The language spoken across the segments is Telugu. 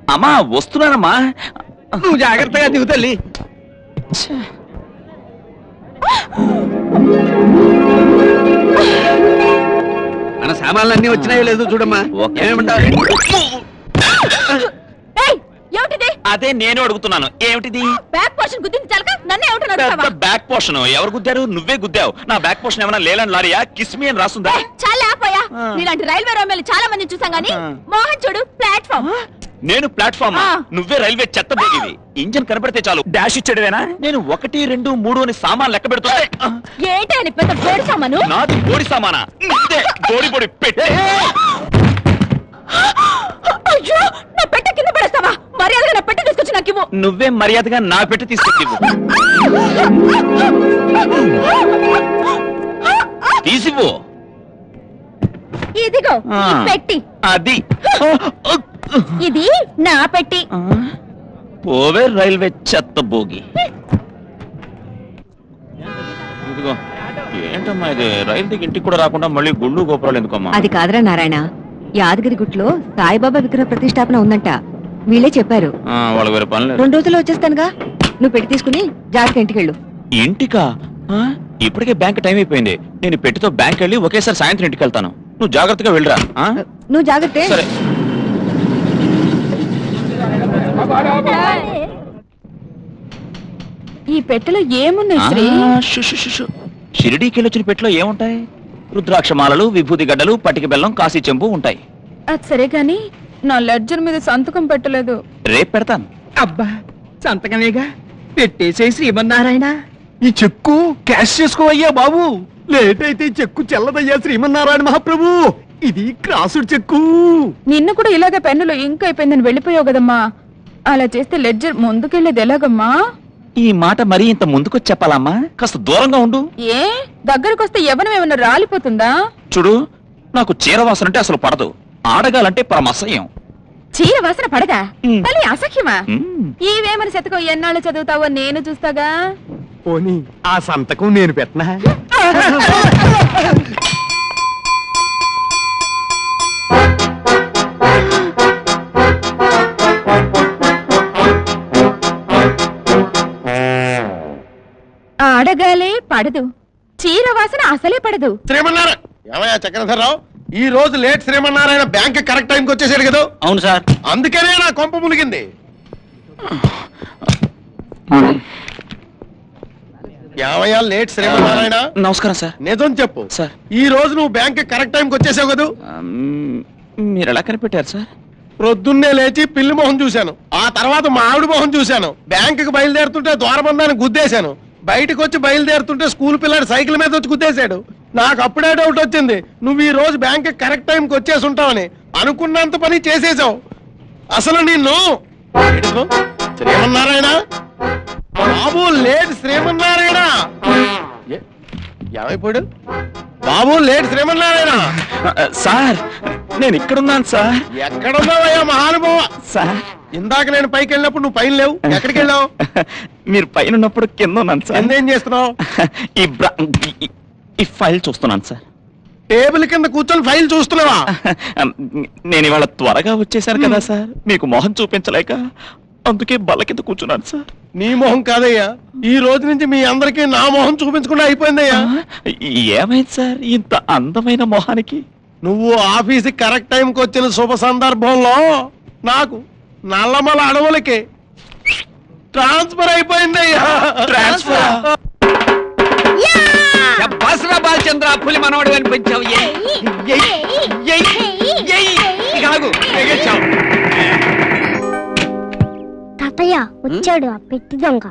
అమ్మా వస్తున్నానమ్మా నువ్వు జాగ్రత్తగా దిగు తల్లి మన సామాన్లు అన్ని వచ్చినాయో లేదో చూడమ్మా ఓకే. ఏమేమంటావు ఏయ్, ఏమిటిది అదే నేను అడుగుతున్నాను ఏమిటిది బ్యాక్ పోర్షన్ గుద్దింది చాలక నన్ను ఏమిటని పెద్ద అడుగుతావా బ్యాక్ పోర్షన్ ఎవరు గుద్దారు నువ్వే గుద్దావు నా బ్యాక్ పోర్షన్ ఏమైనా లేలని లారియా కిస్మి అని రాస్తుందా ఏయ్, చాలా ఆపోయా ఆ. నీలాంటి రైల్వే రోమేలు చాలా మంది చూసాం గానీ ఆ. మోహన్ చూడు ప్లాట్ఫామ్ నేను ప్లాట్ఫామ్ ఆ. నువ్వే రైల్వే చెత్త బోగివి ఇంజన్ కనపడితే చాలు డాష్ ఇచ్చాడువేనా నేను ఒకటి రెండు మూడు అని సామాన్ లెక్క పెడుతుంటే ఆ, ఏంటి అని పెద్ద పేరు సామాను నాది బోడి సామానా ఇదే బోడి బోడి పెట్టే అయ్యో నా పెట్టె కింద పడేస్తావా మర్యాదగా నా పెట్టె తీసుకొచ్చి నాకు ఇవ్వు నువ్వే మర్యాదగా నా పెట్టి తీసుకొచ్చి తీసివ్వు ఇదిగో ఆ. ఈ పెట్టి అది ఇది నా పెట్టి ఆ, పోవే రైల్వే చెత్త బోగి ఇదిగో ఏంటమ్మా ఇది రైలు దిగి ఇంటికి కూడా రాకుండా మళ్ళీ గుళ్ళు గోపురాలు ఎందుకమ్మా అది కాదురా నారాయణ యాదగిరి గుట్లో సాయిబాబా విగ్రహ ప్రతిష్టాపన ఉందంట వీళ్ళే చెప్పారు ఆ, వాళ్ళకి వేరే పని లేదు రెండు రోజుల్లో వచ్చేస్తానుగా నువ్వు పెట్టి తీసుకుని జాగ్రత్త ఇంటికి వెళ్ళు ఇంటికా ఆ? ఇప్పటికే బ్యాంక్ టైం అయిపోయింది నేను పెట్టితో బ్యాంక్ వెళ్ళి ఒకేసారి సాయంత్రం ఇంటికి వెళ్తాను నువ్వు జాగ్రత్తగా వెళ్ళరా ఆ? నువ్వు జాగ్రత్త సరే ఈ పెట్టెలో ఏమున్నాయి శ్రీ ఆ, షు, షు, షు, షు. షిరిడీకి వెళ్ళొచ్చిన పెట్టిలో ఏముంటాయి రుద్రాక్ష మాలలు విభూతి గడ్డలు పటిక బెల్లం కాశీ చెంబు ఉంటాయి అది సరే గాని నా లెడ్జర్ మీద సంతకం పెట్టలేదు రేపు పెడతాను అబ్బా సంతకమేగా పెట్టేసే శ్రీమన్నారాయణ ఈ చెక్కు క్యాష్ చేసుకోవయ్యా బాబు లేట్ అయితే ఈ చెక్కు చెల్లదయ్యా శ్రీమన్నారాయణ మహాప్రభు ఇది క్రాసుడు చెక్కు నిన్ను కూడా ఇలాగే పెన్నులో ఇంక్ అయిపోయిందని వెళ్ళిపోయావు కదమ్మా అలా చేస్తే లెడ్జర్ ముందుకెళ్ళేది ఎలాగమ్మా ఈ మాట మరీ ఇంత ముందుకొచ్చి చెప్పాలమ్మా కాస్త దూరంగా ఉండు ఏ దగ్గరకు వస్తే ఎవరం ఏమన్నా రాలిపోతుందా చూడు నాకు చీర వాసన అంటే అసలు పడదు ఆడగాలంటే పరమ అసహ్యం చీర వాసన పడదా ఉమ్. తల్లి అసఖ్యమా మ్మ్. ఈవేమని శతకం ఎన్నాళ్ళు చదువుతావో నేను చూస్తాగా పోనీ ఆ సంతకం నేను పెట్టనా ఆడగాలే పడదు చీర వాసన అసలే పడదు శ్రీమన్నారాయణ ఏమయ్యా చక్రధరరావు ఈ రోజు లేట్ శ్రీమన్నారాయణ బ్యాంక్ కరెక్ట్ టైంకి వచ్చేసాడు కదా అవును సార్ అందుకనే నా కొంప మునిగింది ఏమయ్యా లేట్ శ్రీమన్నారాయణ నమస్కారం సార్ నిజం చెప్పు సార్ ఈ రోజు నువ్వు బ్యాంక్ కరెక్ట్ టైంకి వచ్చేసావు కదా ఆ, మ్, మీరు ఎలా కనిపెట్టారు సార్ ప్రొద్దున్నే లేచి పిల్లి మొహం చూశాను ఆ తర్వాత మా ఆవిడ మొహం చూశాను బ్యాంకుకి బయలుదేరుతుంటే ద్వారబంధాన్ని గుద్దేశాను బయటకు వచ్చి బయలుదేరుతుంటే స్కూల్ పిల్లాడు సైకిల్ మీద వచ్చి గుద్దేశాడు నాకు అప్పుడే డౌట్ వచ్చింది నువ్వు ఈ రోజు బ్యాంక్ కరెక్ట్ టైంకి వచ్చేసి ఉంటావని అనుకున్నంత పని చేసేసావు అసలు నిన్ను ఏడుకో, శ్రీమన్నారాయణ బాబు లేట్ శ్రీమన్నారాయణ ఏ- ఏమైపోయాడు బాబు లేట్ శ్రీమన్నారాయణ ఆ, సార్ నేను ఇక్కడున్నాను సార్ ఎక్కడున్నావయ్యా మహానుభావ సార్ ఇందాక నేను పైకి వెళ్ళినప్పుడు నువ్వు పైన లేవు ఎక్కడికి వెళ్ళావు మీరు పైన ఉన్నప్పుడు కింద ఉన్నాను సార్ ఎందేం చేస్తున్నావు ఈ బ్రా- ఈ- ఈ ఫైల్ చూస్తున్నాను సార్ టేబుల్ కింద కూర్చొని ఫైల్ చూస్తున్నావా నేను ఇవాళ త్వరగా వచ్చేసాను కదా సార్ మీకు మొహం చూపించలేక అందుకే బల్ల కింద కూర్చున్నాను సార్ నీ మొహం కాదయ్యా ఈ రోజు నుంచి మీ అందరికీ నా మొహం చూపించకుండా అయిపోయిందయ్యా ఏమైంది సార్ ఇంత అందమైన మొహానికి నువ్వు ఆఫీస్ కరెక్ట్ టైంకి వచ్చిన శుభ సందర్భంలో నాకు నల్లమల అడవులకి ట్రాన్స్ఫర్ అయిపోయిందయ్యా ట్రాన్స్ఫర్ బసరా బాలచంద్ర పులి మనోడు కనిపించావు ఏయ్, ఏయ్, ఏయ్, ఏయ్. ఇక ఆగు, ఎగేశావు. తాతయ్య వచ్చాడు ఆ పెట్టి దొంగ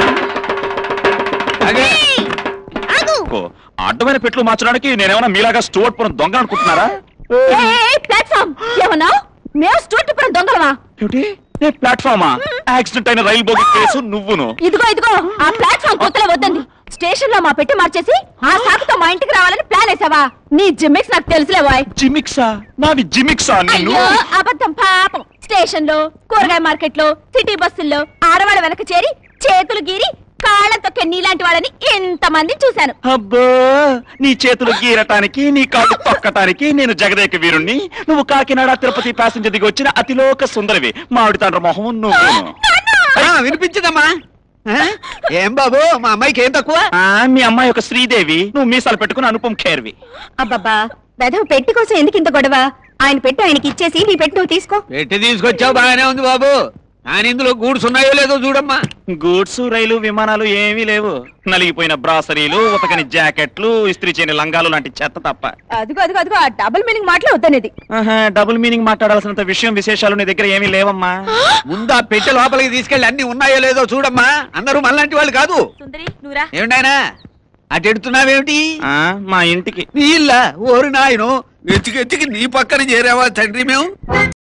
అదే. అడ్డమైన పెట్లు మార్చడానికి నేనేమన్నా మీలాగా స్టూవర్ట్ పురం దొంగ అనుకుంటున్నారా ప్లాట్ఫామ్ ఏమన్నా మేము స్టూట్ దొంగలవా ఏమిటి ఏ ప్లాట్ఫామా యాక్సిడెంట్ అయిన రైలు బోగి కేసు నువ్వును ఇదిగో ఇదిగో ఆ ప్లాట్ఫామ్ కొత్తలో వద్దండి స్టేషన్ లో మా పెట్టి మార్చేసి ఆ సాకుతో మా ఇంటికి రావాలని ప్లాన్ వేసావా నీ జిమ్మిక్స్ నాకు తెలుసులే బాయ్ జిమిక్సా నావి జిమిక్సా నిన్ను అయ్యో అబద్ధం పాపం స్టేషన్ లో కూరగాయ మార్కెట్ లో సిటీ బస్సుల్లో ఆడవాళ్ళ వెనక చేరి చేతులు గీరి కాళ్ళతో నీలాంటి వాళ్ళని ఎంతమంది చూశాను అబ్బో నీ చేతులు గీరటానికి నీ కాళ్ళు తొక్కటానికి నేను జగదేక వీరుణ్ణి నువ్వు కాకినాడ తిరుపతి ప్యాసింజర్ దిగి వచ్చిన అతిలోక సుందరివి మామిడి తండ్రి మొహం నువ్వు వినిపించదమ్మా ఏం బాబు మా అమ్మాయికి ఏం తక్కువ ఆ, మీ అమ్మాయి ఒక శ్రీదేవి నువ్వు మీసాలు పెట్టుకుని అనుపం ఖేర్వి అబ్బబ్బా వెధవ పెట్టి కోసం ఎందుకు ఇంత గొడవ ఆయన పెట్టి ఆయనకి ఇచ్చేసి నీ పెట్టి నువ్వు తీసుకో పెట్టి తీసుకొచ్చావు బాగానే ఉంది బాబు కానీ ఇందులో గూడ్స్ ఉన్నాయో లేదో చూడమ్మా గూడ్స్ రైలు విమానాలు ఏమీ లేవు నలిగిపోయిన బ్రాసరీలు ఉతకని జాకెట్లు ఇస్త్రీ చేయని లంగాలు లాంటి చెత్త తప్ప అదిగో అదిగో అదిగో ఆ డబుల్ మీనింగ్ మాటలే వద్దనేది ఆహా, డబుల్ మీనింగ్ మాట్లాడాల్సినంత విషయం విశేషాలు నీ దగ్గర ఏమీ లేవమ్మా ముందు ఆ పెట్టె లోపలికి తీసుకెళ్ళి అన్ని ఉన్నాయో లేదో చూడమ్మా అందరూ మనలాంటి వాళ్ళు కాదు సుందరి నువ్వురా ఏమిటాయనా అటు ఎడుతున్నావేమిటి ఆ, మా ఇంటికి నీ ఇల్లా ఓరి నాయను వెతికి వెతికి నీ పక్కన చేరావా తండ్రి మేము